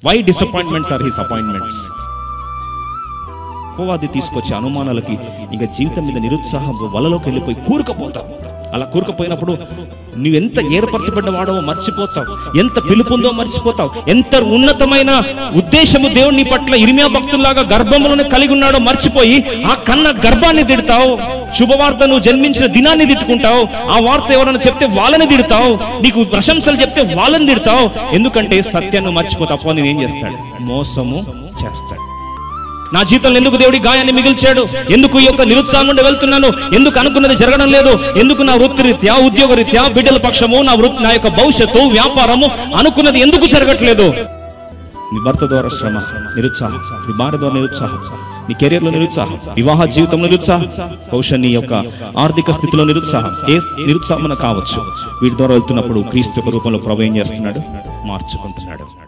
why disappointments are his appointments అపవాది తీసుకొచ్చే అనుమానాలకి ఇంకా జీవితం మీద నిరుత్సాహం వలలోకి వెళ్ళిపోయి కూరుకుపోతావు అలా కూరుకుపోయినప్పుడు నువ్వు ఎంత ఏర్పరచబడ్డ వాడవో మర్చిపోతావు ఎంత పిలుపుందో మర్చిపోతావు ఎంత ఉన్నతమైన ఉద్దేశము దేవుని పట్ల ఇరిమియా భక్తుల్లాగా గర్భములను కలిగి ఉన్నాడో మర్చిపోయి ఆ కన్న గర్భాన్ని తిడతావు శుభవార్త నువ్వు జన్మించిన దినాన్ని తిట్టుకుంటావు ఆ వార్త ఎవరైనా చెప్తే వాళ్ళని తిడతావు నీకు ప్రశంసలు చెప్తే వాళ్ళని తిడతావు ఎందుకంటే సత్యాన్ని మర్చిపోతావు అప్పుడు నేను ఏం చేస్తాడు మోసము చేస్తాడు నా జీవితంలో ఎందుకు దేవుడి గాయాన్ని మిగిల్చాడు ఎందుకు ఈ యొక్క నిరుత్సాహం నుండి వెళ్తున్నాను ఎందుకు అనుకున్నది జరగడం లేదు ఎందుకు నా వృత్తి రీత్యా ఉద్యోగ రీత్యా బిడ్డల పక్షము నా వృత్తి నా యొక్క భవిష్యత్తు వ్యాపారము అనుకున్నది ఎందుకు జరగట్లేదు నీ భర్త ద్వారా శ్రమ నిరుత్సాహం నీ భార్య ద్వారా నిరుత్సాహం నీ కెరీర్ లో నిరుత్సాహం వివాహ జీవితంలో నిరుత్సాహం బహుశా నీ యొక్క ఆర్థిక స్థితిలో నిరుత్సాహం ఏ నిరుత్సాహం కావచ్చు వీటి ద్వారా వెళ్తున్నప్పుడు క్రీస్తు యొక్క రూపంలో ప్రభు ఏం చేస్తున్నాడు మార్చుకుంటున్నాడు